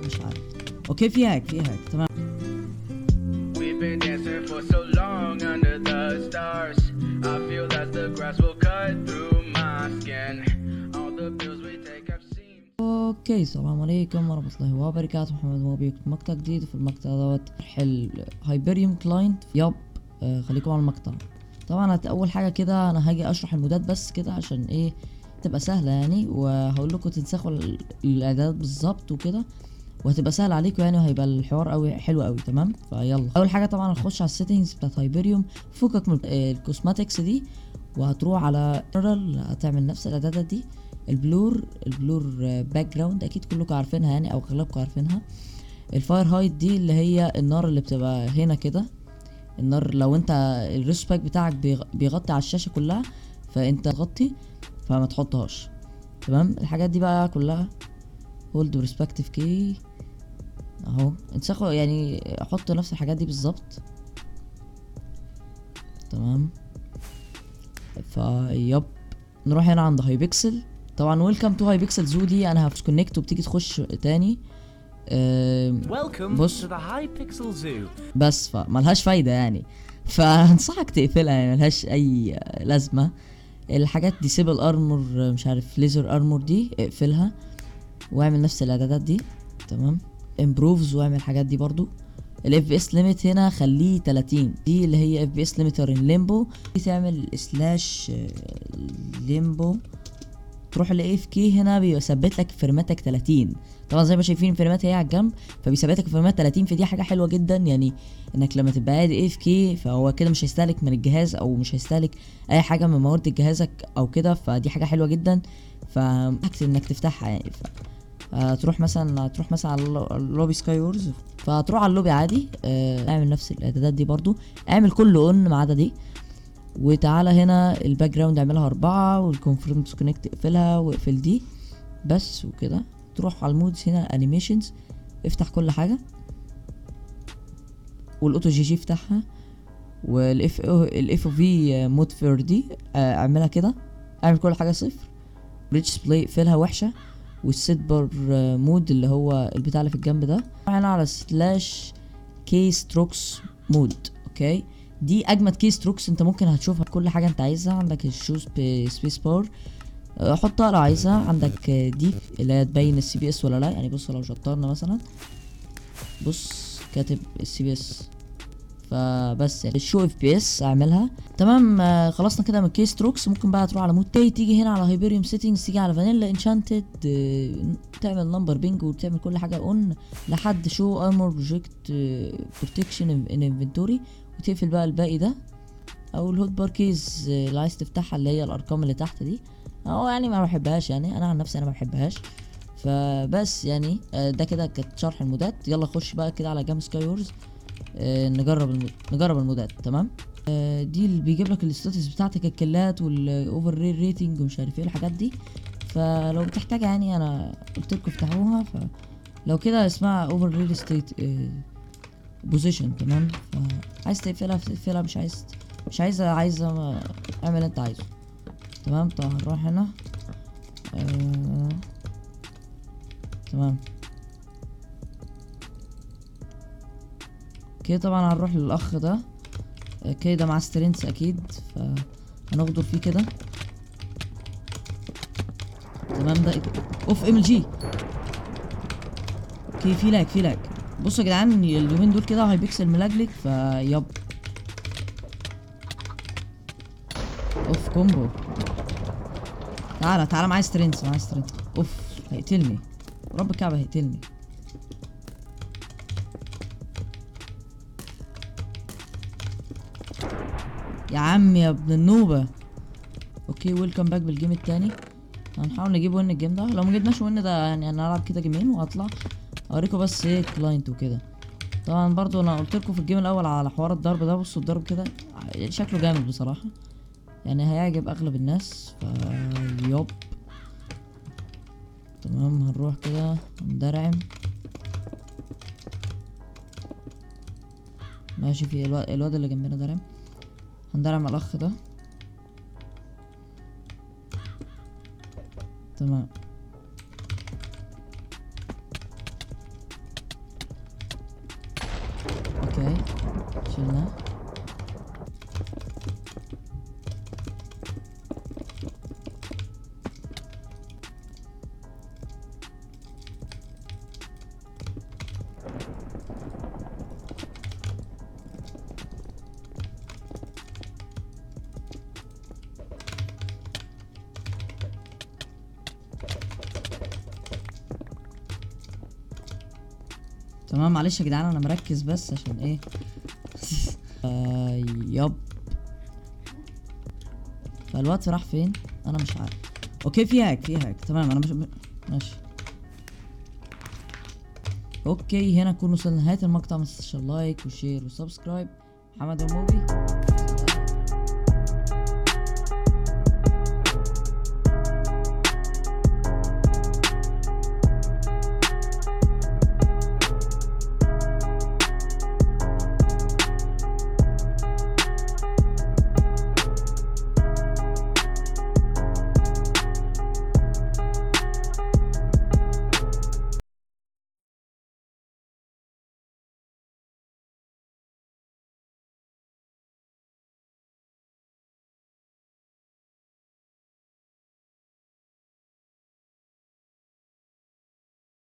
مش عارف اوكي في هاك في هاك تمام We've been dancing for so long under the stars. I feel that the grass will cut through my skin. All the bills we take have seemed. اوكي السلام عليكم ورحمة الله وبركاته محمد موبي في مقطع جديد في المقطع دوت حل هايبريوم كلاينت يب آه خليكم على المقطع طبعا هت- اول حاجة كده انا هاجي اشرح المودات بس كده عشان ايه تبقى سهلة يعني وهقول لكم تنسخوا ال- الاعدادات بالظبط وكده وهتبقى سهل عليكم يعني وهيبقى الحوار قوي حلو قوي تمام فيلا اول حاجه طبعا هنخش على السيتنجز بتاعت هايبريوم فكك من آه، الكوسماتكس دي وهتروح على جنرال هتعمل نفس الاعدادات دي البلور البلور باك جراوند اكيد كلكم عارفينها يعني او اغلبكم عارفينها الفاير هايت دي اللي هي النار اللي بتبقى هنا كده النار لو انت الريسباك بتاعك بيغ- بيغطي على الشاشه كلها فانت تغطي فما تحطهاش تمام الحاجات دي بقى كلها هولد برسبكتيف كي اهو انسخوا يعني حطوا نفس الحاجات دي بالظبط تمام فيب نروح هنا عند هاي بيكسل طبعا ويلكم تو هاي بيكسل زو دي انا هكونكت وبتيجي تخش تاني آم، Welcome Bus- to the Hypixel Zoo. بس فملهاش فايدة يعني فانصحك تقفلها يعني ملهاش اي لازمة الحاجات دي سيبل ارمور مش عارف ليزر ارمور دي اقفلها واعمل نفس الاعدادات دي تمام امبروفز واعمل الحاجات دي برضو الاف بي اس ليميت هنا خليه 30 دي اللي هي اف بي اس ليميتر ان ليمبو دي تعمل سلاش ليمبو تروح لاف كي هنا بيثبت لك فريماتك 30 طبعا زي ما شايفين الفريمات هي على الجنب فبيثبت لك فريمات 30 فدي حاجه حلوه جدا يعني انك لما تبقى قاعد اف كي فهو كده مش هيستهلك من الجهاز او مش هيستهلك اي حاجه من موارد جهازك او كده فدي حاجه حلوه جدا فاكتب انك تفتحها يعني ف... هتروح مثلا هتروح مثلا على اللو- اللوبي سكاي وورز فهتروح على اللوبي عادي آه، اعمل نفس الاعدادات دي برضو اعمل كله اون ما عدا دي وتعالى هنا الباك جراوند اعملها أربعة والكونفيرم ديسكونكت اقفلها واقفل دي بس وكده تروح على المودز هنا انيميشنز افتح كل حاجة والاوتو جي جي افتحها والاف الاف او في مود فير دي آه، اعملها كده اعمل كل حاجة صفر ريتش بلاي اقفلها وحشة والسيت بار مود اللي هو البتاع اللي في الجنب ده انا على سلاش كي ستروكس مود اوكي دي اجمد كي ستروكس انت ممكن هتشوفها كل حاجه انت عايزها عندك الشوز سبيس بار حطها لو عايزها عندك آه، دي اللي هي تبين السي بي اس ولا لا يعني بص لو شطرنا مثلا بص كاتب السي بي اس فبس يعني الشو اف بي اس اعملها تمام آه، خلصنا كده من كي ستروكس ممكن بقى تروح على مود تاني تيجي هنا على هايبريوم سيتنجز تيجي على فانيلا انشانتد تعمل نمبر بينج وتعمل كل حاجه اون لحد شو ارمور بروجكت بروتكشن ان انفنتوري وتقفل بقى الباقي ده او الهوت بار كيز آه، اللي عايز تفتحها اللي هي الارقام اللي تحت دي او يعني ما بحبهاش يعني انا عن نفسي انا ما بحبهاش فبس يعني آه، ده كده كانت شرح المودات يلا خش بقى كده على جام سكاي وورز آه، نجرب المود نجرب المودات تمام آه، دي اللي بيجيب لك الستاتس بتاعتك الكلات والاوفر ريتنج ومش عارف ايه الحاجات دي فلو بتحتاج يعني انا قلت لكم افتحوها فلو كده اسمها اوفر ريل ستيت بوزيشن تمام عايز تقفلها تقفلها مش عايز مش عايز عايز اعمل اللي انت عايزه تمام طب هنروح هنا آه. تمام كده طبعا هنروح للاخ ده آه، كده مع سترينث اكيد فهنغدر فيه كده تمام ده اوف ام جي اوكي في لاج في لاج بصوا يا جدعان اليومين دول كده هاي بيكسل ملجلج فيب اوف كومبو تعالى تعالى معايا سترينث معايا سترينث اوف هيقتلني رب الكعبة هيقتلني يا عم يا ابن النوبة اوكي ويلكم باك بالجيم التاني هنحاول نجيب وين الجيم ده لو ما جبناش وين ده يعني انا هلعب كده جيمين وهطلع اوريكم بس ايه كلاينت وكده طبعا برضو انا قلت لكم في الجيم الاول على حوار الضرب ده بصوا الضرب كده شكله جامد بصراحة يعني هيعجب اغلب الناس فيوب تمام هنروح كده ندرعم ماشي في الواد, الواد اللي جنبنا درعم هندرعم الاخ ده تمام شلناه تمام معلش يا جدعان انا مركز بس عشان ايه آه يب فالوقت راح فين انا مش عارف اوكي في هاك في هاك تمام انا مش ماشي اوكي هنا نكون وصلنا لنهايه المقطع ما تنساش اللايك وشير وسبسكرايب محمد الموفي